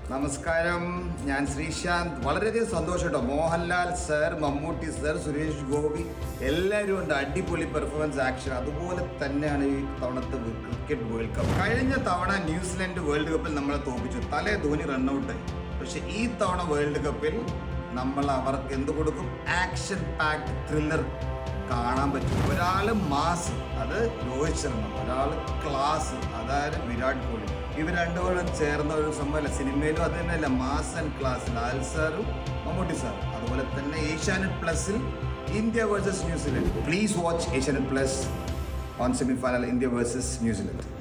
നമസ്കാരം ഞാൻ ശ്രീശാന്ത് വളരെയധികം സന്തോഷം കേട്ടോ മോഹൻലാൽ സർ മമ്മൂട്ടി സർ സുരേഷ് ഗോപി എല്ലാവരും ഉണ്ട് അടിപൊളി പെർഫോമൻസ് ആക്ഷൻ അതുപോലെ തന്നെയാണ് ഈ തവണത്തെ ക്രിക്കറ്റ് വേൾഡ് കപ്പ് കഴിഞ്ഞ തവണ ന്യൂസിലൻഡ് വേൾഡ് കപ്പിൽ നമ്മളെ തോപ്പിച്ചു തലേ ധോനി റണ്ണൗട്ടായി പക്ഷെ ഈ തവണ വേൾഡ് കപ്പിൽ നമ്മൾ അവർക്ക് എന്ത് കൊടുക്കും ആക്ഷൻ പാക്ട് ത്രില്ലർ കാണാൻ പറ്റും ഒരാള് മാസ് അത് രോഹിത് ശർമ്മ ഒരാള് ക്ലാസ് അതായത് വിരാട് കോഹ്ലി ഇവർ രണ്ടുപേരും ചേർന്ന ഒരു സംഭവമല്ല സിനിമയിലും അത് തന്നെയല്ല മാസ് ആൻഡ് ക്ലാസ് ലാൽ സാറും മമ്മൂട്ടി സാറും അതുപോലെ തന്നെ ഏഷ്യാനെറ്റ് പ്ലസിൽ India versus New Zealand please watch Asianet plus on semi final India versus New Zealand